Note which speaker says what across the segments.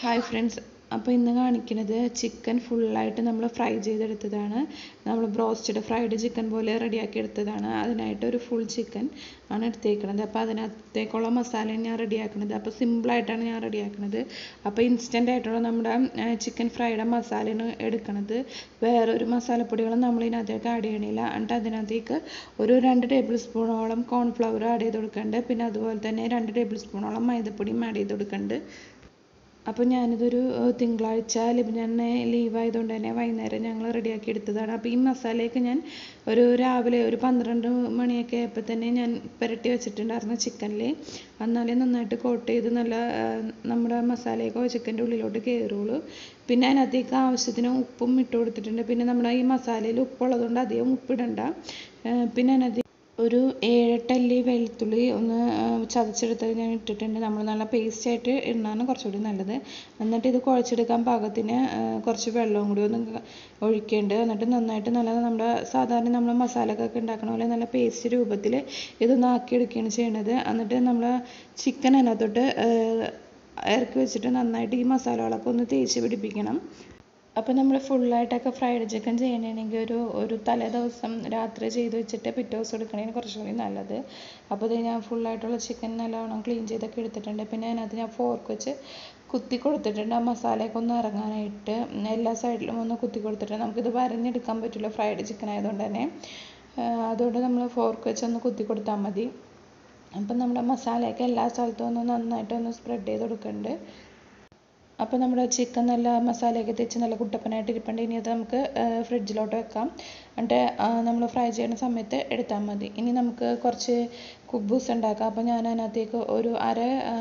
Speaker 1: hi friends അപ്പോൾ ഇന്ന് കാണിക്കുന്നത് ചിക്കൻ ഫുള്ളായിട്ട് നമ്മൾ ഫ്രൈ ചെയ്തെടുത്തതാണ് നമ്മൾ ബ്രോസ്റ്റഡ് ഫ്രൈഡ് ചിക്കൻ പോലെ റെഡിയാക്കി എടുത്തതാണ് അതിനായിട്ട് ഒരു ഫുൾ ചിക്കൻ ആണ് എടുത്തേക്കുന്നത് അപ്പോൾ അതിനകത്തേക്കുള്ള മസാലയാണ് ഞാൻ റെഡിയാക്കുന്നത് അപ്പോൾ സിമ്പിളായിട്ടാണ് ഞാൻ റെഡിയാക്കുന്നത് അപ്പോൾ ഇൻസ്റ്റൻ്റ് ആയിട്ടുള്ള നമ്മുടെ ചിക്കൻ ഫ്രൈഡ് മസാലയാണ് എടുക്കുന്നത് വേറൊരു മസാലപ്പൊടികളും നമ്മൾ ഇതിനകത്തേക്ക് ആഡ് ചെയ്യണില്ല എന്നിട്ട് അതിനകത്തേക്ക് ഒരു രണ്ട് ടേബിൾ സ്പൂണോളം കോൺഫ്ലവർ ആഡ് ചെയ്ത് കൊടുക്കുന്നുണ്ട് പിന്നെ അതുപോലെ തന്നെ രണ്ട് ടേബിൾ സ്പൂണോളം മൈദപ്പൊടിയും ആഡ് ചെയ്ത് കൊടുക്കുന്നുണ്ട് അപ്പോൾ ഞാനിതൊരു തിങ്കളാഴ്ച ലിബിനെ ലീവ് ആയതുകൊണ്ട് തന്നെ വൈകുന്നേരം ഞങ്ങൾ റെഡിയാക്കി എടുത്തതാണ് അപ്പോൾ ഈ മസാലയൊക്കെ ഞാൻ ഒരു രാവിലെ ഒരു പന്ത്രണ്ട് മണിയൊക്കെ ആയപ്പോൾ തന്നെ ഞാൻ പുരട്ടി വെച്ചിട്ടുണ്ടായിരുന്നു ചിക്കനിൽ എന്നാലേ നന്നായിട്ട് കോട്ട് ചെയ്ത് നല്ല നമ്മുടെ മസാലയൊക്കെ ചിക്കൻ്റെ ഉള്ളിലോട്ട് കയറുള്ളൂ പിന്നെ അതിനകത്തേക്ക് ആവശ്യത്തിന് ഉപ്പും ഇട്ട് കൊടുത്തിട്ടുണ്ട് പിന്നെ നമ്മുടെ ഈ മസാലയിൽ ഉപ്പുള്ളതുകൊണ്ട് അധികം ഉപ്പിടണ്ട പിന്നെ അതിനകത്ത് ഒരു ഏഴെട്ടല്ലി വെളുത്തുള്ളി ഒന്ന് ചതച്ചെടുത്ത് ഞാൻ ഇട്ടിട്ടുണ്ട് നമ്മൾ നല്ല പേസ്റ്റ് ആയിട്ട് ഇടുന്നതാണ് കുറച്ചുകൂടി നല്ലത് എന്നിട്ട് ഇത് കുഴച്ചെടുക്കാൻ പാകത്തിന് കുറച്ച് വെള്ളവും കൂടി ഒന്ന് ഒഴിക്കേണ്ടത് എന്നിട്ട് നന്നായിട്ട് നല്ല നമ്മുടെ സാധാരണ നമ്മൾ മസാലക്കൊക്കെ ഉണ്ടാക്കണ പോലെ നല്ല പേസ്റ്റ് രൂപത്തിൽ ഇതൊന്ന് ആക്കിയെടുക്കുകയാണ് ചെയ്യണത് എന്നിട്ട് നമ്മൾ ചിക്കൻ അതിനകത്തോട്ട് ഇറക്കി വെച്ചിട്ട് നന്നായിട്ട് ഈ മസാലകളൊക്കെ ഒന്ന് തേച്ച് പിടിപ്പിക്കണം അപ്പോൾ നമ്മൾ ഫുള്ളായിട്ടൊക്കെ ഫ്രൈഡ് ചിക്കൻ ചെയ്യണമെങ്കിൽ ഒരു ഒരു തലേ ദിവസം രാത്രി ചെയ്ത് വെച്ചിട്ട് പിറ്റേ ദിവസം എടുക്കണതിന് കുറച്ചും കൂടി നല്ലത് അപ്പോൾ ഇത് ഞാൻ ഫുള്ളായിട്ടുള്ള ചിക്കൻ നല്ലവണ്ണം ക്ലീൻ ചെയ്തൊക്കെ എടുത്തിട്ടുണ്ട് പിന്നെ അതിനകത്ത് ഞാൻ ഫോർക്ക് വെച്ച് കുത്തി കൊടുത്തിട്ടുണ്ട് ആ മസാലയൊക്കെ ഒന്ന് ഇറങ്ങാനായിട്ട് എല്ലാ സൈഡിലും ഒന്ന് കുത്തി കൊടുത്തിട്ട് നമുക്കിത് വരഞ്ഞെടുക്കാൻ പറ്റില്ല ഫ്രൈഡ് ചിക്കൻ ആയതുകൊണ്ട് തന്നെ അതുകൊണ്ട് നമ്മൾ ഫോർക്ക് വെച്ച് ഒന്ന് കുത്തി കൊടുത്താൽ മതി അപ്പം നമ്മുടെ മസാലയൊക്കെ എല്ലാ സ്ഥലത്തും ഒന്ന് നന്നായിട്ട് ഒന്ന് സ്പ്രെഡ് ചെയ്ത് കൊടുക്കുന്നുണ്ട് അപ്പോൾ നമ്മുടെ ചിക്കൻ നല്ല മസാലയൊക്കെ തേച്ച് നല്ല കുട്ടപ്പനായിട്ട് ഇരിപ്പുണ്ട് ഇനി അത് നമുക്ക് ഫ്രിഡ്ജിലോട്ട് വെക്കാം എന്നിട്ട് നമ്മൾ ഫ്രൈ ചെയ്യുന്ന സമയത്ത് എടുത്താൽ മതി ഇനി നമുക്ക് കുറച്ച് കുബൂസ് ഉണ്ടാക്കാം അപ്പോൾ ഞാൻ അതിനകത്തേക്ക് ഒരു അര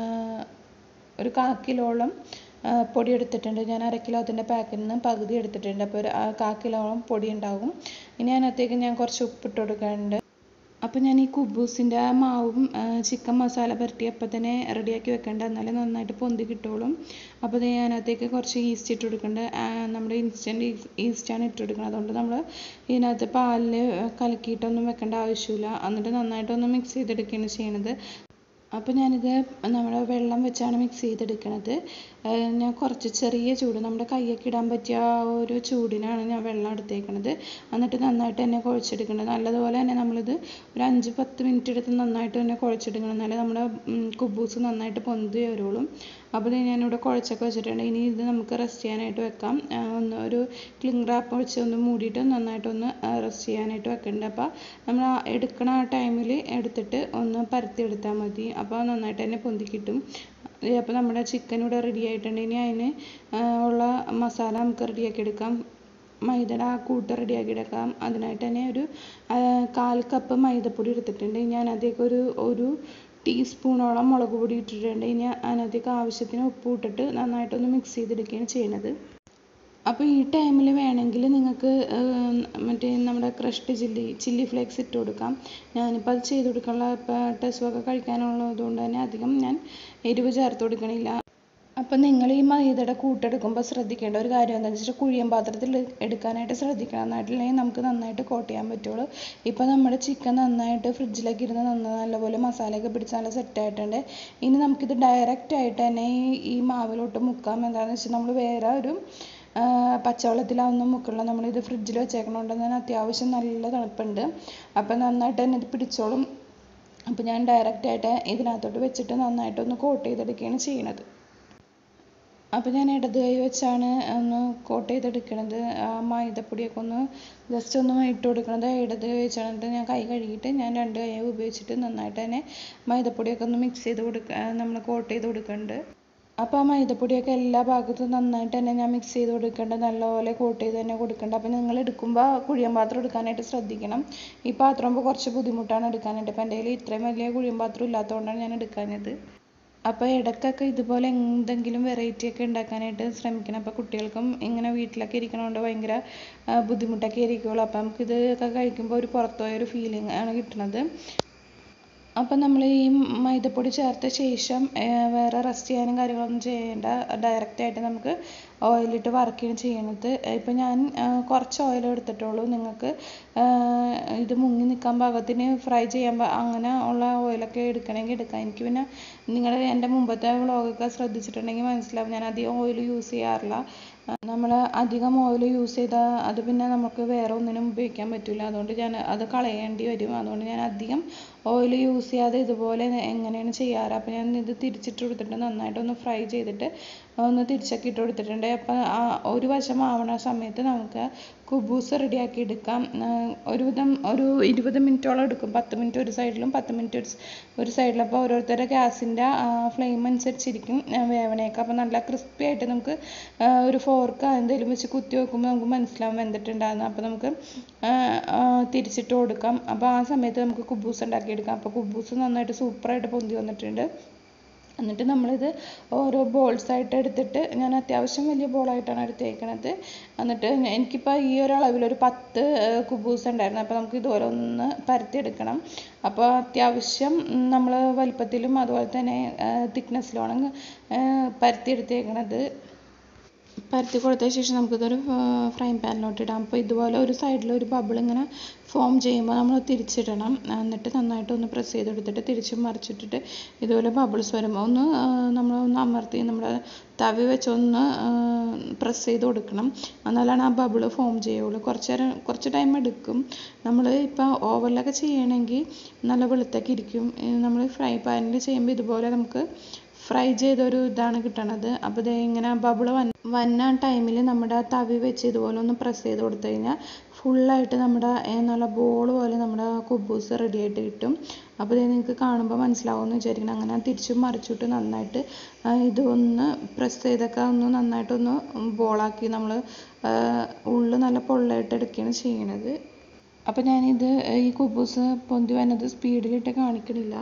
Speaker 1: ഒരു കാ കിലോളം പൊടി എടുത്തിട്ടുണ്ട് ഞാൻ അര കിലോ അതിൻ്റെ പാക്കിൽ നിന്ന് പകുതി എടുത്തിട്ടുണ്ട് അപ്പോൾ ഒരു കാ കിലോളം പൊടി ഉണ്ടാകും ഇനി അതിനകത്തേക്ക് ഞാൻ കുറച്ച് ഉപ്പിട്ട് കൊടുക്കാനുണ്ട് അപ്പോൾ ഞാൻ ഈ കുബൂസിൻ്റെ ആ മാവും ചിക്കൻ മസാല പുരട്ടിയപ്പോൾ തന്നെ റെഡിയാക്കി വെക്കേണ്ട എന്നാലേ നന്നായിട്ട് പൊന്തി കിട്ടുള്ളൂ അപ്പോൾ ഞാൻ അതിനകത്തേക്ക് കുറച്ച് ഈസ്റ്റ് ഇട്ട് കൊടുക്കേണ്ടത് നമ്മുടെ ഇൻസ്റ്റൻറ്റ് ഈസ്റ്റാണ് ഇട്ട് കൊടുക്കുന്നത് അതുകൊണ്ട് നമ്മൾ ഇതിനകത്ത് പാലിൽ കലക്കിയിട്ടൊന്നും വെക്കേണ്ട ആവശ്യമില്ല എന്നിട്ട് നന്നായിട്ടൊന്ന് മിക്സ് ചെയ്തെടുക്കുകയാണ് ചെയ്യണത് അപ്പോൾ ഞാനിത് നമ്മുടെ വെള്ളം വെച്ചാണ് മിക്സ് ചെയ്തെടുക്കണത് ഞാൻ കുറച്ച് ചെറിയ ചൂട് നമ്മുടെ കൈയൊക്കെ ഇടാൻ പറ്റിയ ആ ഒരു ചൂടിനാണ് ഞാൻ വെള്ളം എടുത്തേക്കണത് എന്നിട്ട് നന്നായിട്ട് തന്നെ കുഴച്ചെടുക്കണം നല്ലതുപോലെ തന്നെ നമ്മളിത് ഒരു അഞ്ച് പത്ത് മിനിറ്റ് എടുത്ത് നന്നായിട്ട് തന്നെ കുഴച്ചെടുക്കണം എന്നാലേ നമ്മുടെ കുബൂസ് നന്നായിട്ട് പൊന്തി വരുള്ളൂ അപ്പോൾ ഞാനിവിടെ കുഴച്ചൊക്കെ വെച്ചിട്ടുണ്ട് ഇനി ഇത് നമുക്ക് റെസ്റ്റ് ചെയ്യാനായിട്ട് വെക്കാം ഒന്ന് ഒരു ക്ലിങ് റാപ്പ് വെച്ച് ഒന്ന് മൂടിയിട്ട് നന്നായിട്ടൊന്ന് റെസ്റ്റ് ചെയ്യാനായിട്ട് വെക്കുന്നുണ്ട് അപ്പോൾ നമ്മൾ എടുക്കണ ആ ടൈമിൽ എടുത്തിട്ട് ഒന്ന് പരത്തി എടുത്താൽ മതി അപ്പോൾ നന്നായിട്ട് തന്നെ പൊന്തി കിട്ടും അപ്പോൾ നമ്മുടെ ചിക്കൻ ഇവിടെ റെഡി ആയിട്ടുണ്ട് ഇനി അതിന് ഉള്ള മസാല നമുക്ക് റെഡിയാക്കി എടുക്കാം മൈദയുടെ ആ കൂട്ട് റെഡിയാക്കി എടുക്കാം അതിനായിട്ട് തന്നെ ഒരു കാൽ കപ്പ് മൈദപ്പൊടി എടുത്തിട്ടുണ്ട് ഞാൻ അതിലേക്ക് ഒരു ഒരു ടീസ്പൂണോളം മുളക് പൊടി ഇട്ടിട്ടുണ്ട് ഇനി അതിനകത്തേക്ക് ആവശ്യത്തിന് ഉപ്പ് ഇട്ടിട്ട് നന്നായിട്ടൊന്ന് മിക്സ് ചെയ്തെടുക്കുകയാണ് ചെയ്യണത് അപ്പോൾ ഈ ടൈമിൽ വേണമെങ്കിൽ നിങ്ങൾക്ക് മറ്റേ നമ്മുടെ ക്രഷ്ഡ് ചില്ലി ചില്ലി ഫ്ലേക്സ് ഇട്ട് കൊടുക്കാം ഞാനിപ്പോൾ അത് ചെയ്ത് കൊടുക്കാനുള്ള ഇപ്പോൾ ടെസ്സൊക്കെ കഴിക്കാനുള്ളത് കൊണ്ട് തന്നെ അധികം ഞാൻ എരിവ് ചേർത്ത് കൊടുക്കണില്ല അപ്പം നിങ്ങൾ ഈ മൈദയുടെ കൂട്ടെടുക്കുമ്പോൾ ശ്രദ്ധിക്കേണ്ട ഒരു കാര്യം എന്താണെന്ന് വെച്ചാൽ കുഴിയൻ പാത്രത്തിൽ എടുക്കാനായിട്ട് ശ്രദ്ധിക്കണം എന്നായിട്ടില്ലെങ്കിൽ നമുക്ക് നന്നായിട്ട് കോട്ട് ചെയ്യാൻ പറ്റുള്ളൂ ഇപ്പോൾ നമ്മുടെ ചിക്കൻ നന്നായിട്ട് ഫ്രിഡ്ജിലേക്ക് ഇരുന്ന് നന്ന നല്ലപോലെ മസാലയൊക്കെ പിടിച്ച് നല്ല സെറ്റ് ആയിട്ടുണ്ട് ഇനി നമുക്കിത് ഡയറക്റ്റ് ആയിട്ട് തന്നെ ഈ ഈ മാവിലോട്ട് മുക്കാം എന്താണെന്ന് വെച്ചാൽ നമ്മൾ വേറെ ഒരു പച്ചവെള്ളത്തിലൊന്നും മുക്കില്ല നമ്മളിത് ഫ്രിഡ്ജിൽ വെച്ചേക്കണോണ്ട് തന്നെ അത്യാവശ്യം നല്ല തണുപ്പുണ്ട് അപ്പം നന്നായിട്ട് തന്നെ ഇത് പിടിച്ചോളും അപ്പം ഞാൻ ഡയറക്റ്റ് ആയിട്ട് ഇതിനകത്തോട്ട് വെച്ചിട്ട് നന്നായിട്ടൊന്ന് കോട്ട് ചെയ്തെടുക്കുകയാണ് ചെയ്യണത് അപ്പോൾ ഞാൻ ഇടത് കൈ വെച്ചാണ് ഒന്ന് കോട്ട് ചെയ്തെടുക്കണത് ആ മൈദപ്പൊടിയൊക്കെ ഒന്ന് ജസ്റ്റ് ഒന്ന് ഇട്ട് കൊടുക്കണത് ഇടത് കൈ വെച്ചാണ് ഞാൻ കൈ കഴുകിയിട്ട് ഞാൻ രണ്ട് കൈ ഉപയോഗിച്ചിട്ട് നന്നായിട്ട് തന്നെ മൈദപ്പൊടിയൊക്കെ ഒന്ന് മിക്സ് ചെയ്ത് കൊടുക്കുക നമ്മൾ കോട്ട് ചെയ്ത് കൊടുക്കുന്നുണ്ട് അപ്പോൾ ആ മൈദപ്പൊടിയൊക്കെ എല്ലാ ഭാഗത്തും നന്നായിട്ട് തന്നെ ഞാൻ മിക്സ് ചെയ്ത് കൊടുക്കേണ്ടത് നല്ലപോലെ കോട്ട് ചെയ്ത് തന്നെ കൊടുക്കേണ്ടത് അപ്പോൾ നിങ്ങൾ എടുക്കുമ്പോൾ കുഴിയൻ പാത്രം എടുക്കാനായിട്ട് ശ്രദ്ധിക്കണം ഈ പാത്രം ആകുമ്പോൾ കുറച്ച് ബുദ്ധിമുട്ടാണ് എടുക്കാനായിട്ട് അപ്പോൾ എൻ്റെ കയ്യിൽ ഇത്രയും വലിയ കുഴിയൻ പാത്രം ഇല്ലാത്തതുകൊണ്ടാണ് ഞാൻ എടുക്കാഞ്ഞത് അപ്പോൾ ഇടയ്ക്കൊക്കെ ഇതുപോലെ എന്തെങ്കിലും വെറൈറ്റി ഒക്കെ ഉണ്ടാക്കാനായിട്ട് ശ്രമിക്കണം അപ്പോൾ കുട്ടികൾക്കും ഇങ്ങനെ വീട്ടിലൊക്കെ ഇരിക്കണതുകൊണ്ട് ഭയങ്കര ബുദ്ധിമുട്ടൊക്കെ ആയിരിക്കുള്ളൂ അപ്പോൾ നമുക്കിത് ഒക്കെ കഴിക്കുമ്പോൾ ഒരു പുറത്തുപോയൊരു ഫീലിംഗ് ആണ് കിട്ടുന്നത് അപ്പം നമ്മൾ ഈ മൈദപ്പൊടി ചേർത്ത ശേഷം വേറെ റെസ്റ്റ് ചെയ്യാനും കാര്യങ്ങളൊന്നും ചെയ്യേണ്ട ഡയറക്റ്റ് ആയിട്ട് നമുക്ക് ഓയിലിട്ട് വറുക്കുകയാണ് ചെയ്യണത് ഇപ്പം ഞാൻ ആ, കുറച്ച് ഓയിൽ എടുത്തിട്ടുള്ളൂ നിങ്ങൾക്ക് ആ, ഇത് മുങ്ങി നിൽക്കാൻ പാകത്തിന് ഫ്രൈ ചെയ്യാൻ പാ- അങ്ങനെ ഉള്ള ഓയിലൊക്കെ എടുക്കണമെങ്കിൽ എടുക്കാം എനിക്ക് പിന്നെ നിങ്ങൾ എൻ്റെ മുമ്പത്തെ വ്ളോഗൊക്കെ ശ്രദ്ധിച്ചിട്ടുണ്ടെങ്കിൽ മനസ്സിലാവും ഞാൻ അധികം ഓയിൽ യൂസ് ചെയ്യാറില്ല നമ്മൾ അധികം ഓയിൽ യൂസ് ചെയ്താൽ അത് പിന്നെ നമുക്ക് വേറെ ഒന്നിനും ഉപയോഗിക്കാൻ പറ്റില്ല അതുകൊണ്ട് ഞാൻ അത് കളയേണ്ടി വരും അതുകൊണ്ട് ഞാൻ അധികം ഓയിൽ യൂസ് ചെയ്യാതെ ഇതുപോലെ എങ്ങനെയാണ് ചെയ്യാറ് അപ്പോൾ ഞാൻ ഇത് തിരിച്ചിട്ട് കൊടുത്തിട്ട് നന്നായിട്ടൊന്ന് ഫ്രൈ ചെയ്തിട്ട് ഒന്ന് തിരിച്ചൊക്കെ ഇട്ട് കൊടുത്തിട്ടുണ്ട് അപ്പോൾ ആ ഒരു വശം ആവണ സമയത്ത് നമുക്ക് കുബൂസ് റെഡിയാക്കി എടുക്കാം ആ, ഒരുവിധം ഒരു ഇരുപത് മിനിറ്റോളം എടുക്കും പത്ത് മിനിറ്റ് ഒരു സൈഡിലും പത്ത് മിനിറ്റ് ഒരു സ് ഒരു സൈഡിലും അപ്പോൾ ഓരോരുത്തരുടെ ഗ്യാസിൻ്റെ ഫ്ലെയിം അനുസരിച്ചിരിക്കും ആ, വേവണയൊക്കെ അപ്പോൾ നല്ല ക്രിസ്പി ആയിട്ട് നമുക്ക് ആ, ഒരു ഫോർക്ക് എന്തെങ്കിലും വെച്ച് കുത്തി വെക്കുമ്പോൾ നമുക്ക് മനസ്സിലാവും വെന്തിട്ടുണ്ടാകുന്ന അപ്പോൾ നമുക്ക് ആ, ആ, തിരിച്ചിട്ട് കൊടുക്കാം അപ്പോൾ ആ സമയത്ത് നമുക്ക് കുബൂസ് ഉണ്ടാക്കിയെടുക്കാം അപ്പോൾ കുബൂസ് നന്നായിട്ട് സൂപ്പറായിട്ട് പൊന്തി വന്നിട്ടുണ്ട് എന്നിട്ട് നമ്മളിത് ഓരോ ബോൾസ് ആയിട്ട് എടുത്തിട്ട് ഞാൻ അത്യാവശ്യം വലിയ ബോളായിട്ടാണ് എടുത്തേക്കണത് എന്നിട്ട് ഞ- എനിക്കിപ്പോൾ ഈ ഒരു അളവിൽ ഒരു പത്ത് കുബൂസ് ഉണ്ടായിരുന്നു അപ്പോൾ നമുക്ക് ഇതുപോലെ ഒന്ന് പരത്തിയെടുക്കണം അപ്പോൾ അത്യാവശ്യം നമ്മൾ വലിപ്പത്തിലും അതുപോലെ തന്നെ തിക്നെസ്സിലുമാണ് പരത്തിയെടുത്തേക്കണത് പരത്തി കൊടുത്ത ശേഷം നമുക്കിതൊരു ഫ്രൈ പാനിലോട്ട് ഇടാം അപ്പോൾ ഇതുപോലെ ഒരു സൈഡിൽ ഒരു ബബിൾ ഇങ്ങനെ ഫോം ചെയ്യുമ്പോൾ നമ്മൾ തിരിച്ചിടണം എന്നിട്ട് നന്നായിട്ട് ഒന്ന് പ്രസ് ചെയ്തെടുത്തിട്ട് തിരിച്ചും മറിച്ചിട്ടിട്ട് ഇതുപോലെ ബബിൾസ് വരുമ്പോൾ ഒന്ന് നമ്മൾ ഒന്ന് അമർത്തി നമ്മുടെ തവി വെച്ചൊന്ന് പ്രസ് ചെയ്ത് കൊടുക്കണം എന്നാലാണ് ആ ബബിൾ ഫോം ചെയ്യുള്ളൂ കുറച്ച് നേരം കുറച്ച് ടൈം എടുക്കും നമ്മൾ ഇപ്പോൾ ഓവനിലൊക്കെ ചെയ്യണമെങ്കിൽ നല്ല വെളുത്തൊക്കെ ഇരിക്കും നമ്മൾ ഫ്രൈ പാനിൽ ചെയ്യുമ്പോൾ ഇതുപോലെ നമുക്ക് ഫ്രൈ ചെയ്തൊരു ഇതാണ് കിട്ടണത് അപ്പോൾ ദേ ഇങ്ങനെ ബബിൾ വൻ വന്ന ടൈമിൽ നമ്മുടെ ആ തവി വെച്ച് ഇതുപോലെ ഒന്ന് പ്രസ് ചെയ്ത് കൊടുത്തു കഴിഞ്ഞാൽ ഫുള്ളായിട്ട് നമ്മുടെ ഏ, നല്ല ബോൾ പോലെ നമ്മുടെ കുബൂസ് റെഡി ആയിട്ട് കിട്ടും അപ്പോൾ ഇത് നിങ്ങൾക്ക് കാണുമ്പോൾ മനസ്സിലാവുമെന്ന് വിചാരിക്കണം അങ്ങനെ തിരിച്ചും മറിച്ചിട്ട് നന്നായിട്ട് ആ, ഇതൊന്ന് പ്രസ് ചെയ്തൊക്കെ ഒന്ന് നന്നായിട്ടൊന്ന് ബോളാക്കി നമ്മൾ ഉള്ളു നല്ല പൊള്ളയായിട്ട് എടുക്കുകയാണ് ചെയ്യണത് അപ്പോൾ ഞാനിത് ഈ കുബൂസ് പൊന്തി വന്നത് സ്പീഡിലിട്ട് കാണിക്കണില്ല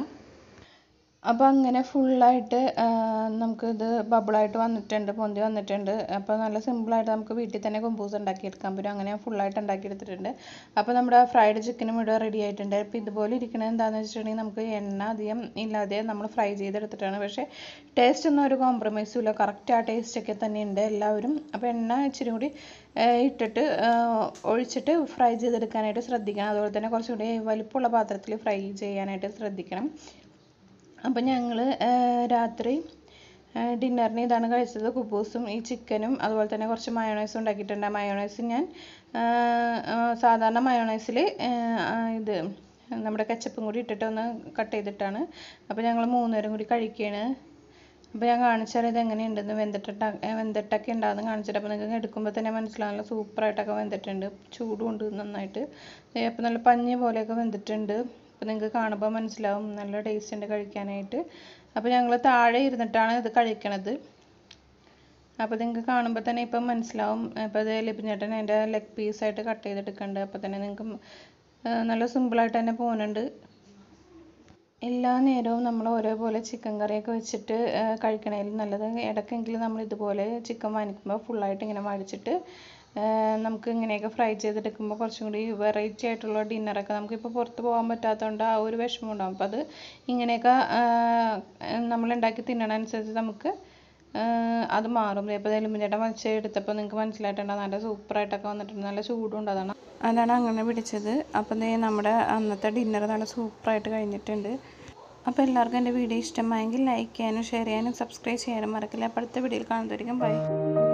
Speaker 1: അപ്പോൾ അങ്ങനെ ഫുള്ളായിട്ട് നമുക്കിത് ബബിളായിട്ട് വന്നിട്ടുണ്ട് പൊന്തി വന്നിട്ടുണ്ട് അപ്പോൾ നല്ല സിമ്പിളായിട്ട് നമുക്ക് വീട്ടിൽ തന്നെ കുമ്പൂസ് ഉണ്ടാക്കിയെടുക്കാൻ പറ്റും അങ്ങനെ ഞാൻ ഫുള്ളായിട്ട് ഉണ്ടാക്കിയെടുത്തിട്ടുണ്ട് അപ്പോൾ നമ്മുടെ ഫ്രൈഡ് ചിക്കനും ഇവിടെ റെഡി ആയിട്ടുണ്ട് അപ്പോൾ ഇതുപോലെ ഇരിക്കണത് എന്താണെന്ന് വെച്ചിട്ടുണ്ടെങ്കിൽ നമുക്ക് എണ്ണ അധികം ഇല്ലാതെ നമ്മൾ ഫ്രൈ ചെയ്തെടുത്തിട്ടാണ് പക്ഷേ ടേസ്റ്റ് ഒന്നും ഒരു കോംപ്രമൈസും ഇല്ല കറക്റ്റ് ആ ടേസ്റ്റ് ഒക്കെ തന്നെയുണ്ട് എല്ലാവരും അപ്പോൾ എണ്ണ ഇച്ചിരി കൂടി ആ, ഇട്ടിട്ട് ആ, ഒഴിച്ചിട്ട് ഫ്രൈ ചെയ്തെടുക്കാനായിട്ട് ശ്രദ്ധിക്കണം അതുപോലെ തന്നെ കുറച്ചുകൂടി വലിപ്പമുള്ള പാത്രത്തിൽ ഫ്രൈ ചെയ്യാനായിട്ട് ശ്രദ്ധിക്കണം അപ്പം ഞങ്ങൾ രാത്രി ഡിന്നറിന് ഇതാണ് കഴിച്ചത് കുബൂസും ഈ ചിക്കനും അതുപോലെ തന്നെ കുറച്ച് മയോണൈസും ഉണ്ടാക്കിയിട്ടുണ്ട് ആ മയോണൈസ് ഞാൻ ആ, ആ, സാധാരണ മയോണൈസിൽ ഇത് നമ്മുടെ കെച്ചപ്പും കൂടി ഇട്ടിട്ട് ഒന്ന് കട്ട് ചെയ്തിട്ടാണ് അപ്പോൾ ഞങ്ങൾ മൂന്നുപേരും കൂടി കഴിക്കുകയാണ് അപ്പോൾ ഞാൻ കാണിച്ചാൽ ഇത് എങ്ങനെയുണ്ടെന്ന് വെന്തിട്ട വെന്തിട്ടൊക്കെ ഉണ്ടാകുന്ന കാണിച്ചിട്ട് അപ്പോൾ നിങ്ങൾക്ക് എടുക്കുമ്പോൾ തന്നെ മനസ്സിലാവും നല്ല സൂപ്പറായിട്ടൊക്കെ വെന്തിട്ടുണ്ട് ചൂടും ഉണ്ട് നന്നായിട്ട് അപ്പോൾ നല്ല പഞ്ഞി പോലെയൊക്കെ വെന്തിട്ടുണ്ട് അപ്പോൾ നിങ്ങൾക്ക് കാണുമ്പോൾ മനസ്സിലാവും നല്ല ടേസ്റ്റ് ഉണ്ട് കഴിക്കാനായിട്ട് അപ്പോൾ ഞങ്ങൾ താഴെ ഇരുന്നിട്ടാണ് ഇത് കഴിക്കണത് അപ്പോൾ നിങ്ങൾക്ക് കാണുമ്പോൾ തന്നെ ഇപ്പം മനസ്സിലാവും അപ്പോൾ ഇത് ലിപിഞ്ഞേട്ടൻ അതിൻ്റെ ലെഗ് പീസായിട്ട് കട്ട് ചെയ്തെടുക്കുന്നുണ്ട് അപ്പോൾ തന്നെ നിങ്ങൾക്ക് നല്ല സിമ്പിളായിട്ട് തന്നെ പോകുന്നുണ്ട് എല്ലാ നേരവും നമ്മൾ ഒരേപോലെ ചിക്കൻ കറിയൊക്കെ വെച്ചിട്ട് കഴിക്കണേലും നല്ലത് ഇടയ്ക്കെങ്കിലും നമ്മൾ ഇതുപോലെ ചിക്കൻ വാങ്ങിക്കുമ്പോൾ ഫുള്ളായിട്ട് ഇങ്ങനെ മടിച്ചിട്ട് നമുക്ക് ഇങ്ങനെയൊക്കെ ഫ്രൈ ചെയ്തെടുക്കുമ്പോൾ കുറച്ചും കൂടി വെറൈറ്റി ആയിട്ടുള്ള ഡിന്നറൊക്കെ നമുക്കിപ്പോൾ പുറത്ത് പോകാൻ പറ്റാത്തതുകൊണ്ട് ആ ഒരു വിഷമം ഉണ്ടാകും അപ്പോൾ അത് ഇങ്ങനെയൊക്കെ നമ്മൾ ഉണ്ടാക്കി തിന്നണനുസരിച്ച് നമുക്ക് അത് മാറും ഇപ്പോൾ എലുമ്പിഞ്ചേട്ടൻ വലിച്ച് എടുത്തപ്പോൾ നിങ്ങൾക്ക് മനസ്സിലായിട്ടുണ്ടാകും നല്ല സൂപ്പറായിട്ടൊക്കെ വന്നിട്ടുണ്ട് നല്ല ചൂടും ഉണ്ട് അതാണ് അതാണ് അങ്ങനെ പിടിച്ചത് അപ്പം ദേ നമ്മുടെ അന്നത്തെ ഡിന്നർ നല്ല സൂപ്പറായിട്ട് കഴിഞ്ഞിട്ടുണ്ട് അപ്പോൾ എല്ലാവർക്കും എൻ്റെ വീഡിയോ ഇഷ്ടമായെങ്കിൽ ലൈക്ക് ചെയ്യാനും ഷെയർ ചെയ്യാനും സബ്സ്ക്രൈബ് ചെയ്യാനും മറക്കില്ല അപ്പോൾ അടുത്ത വീഡിയോയിൽ കാണുന്നതായിരിക്കും ബൈ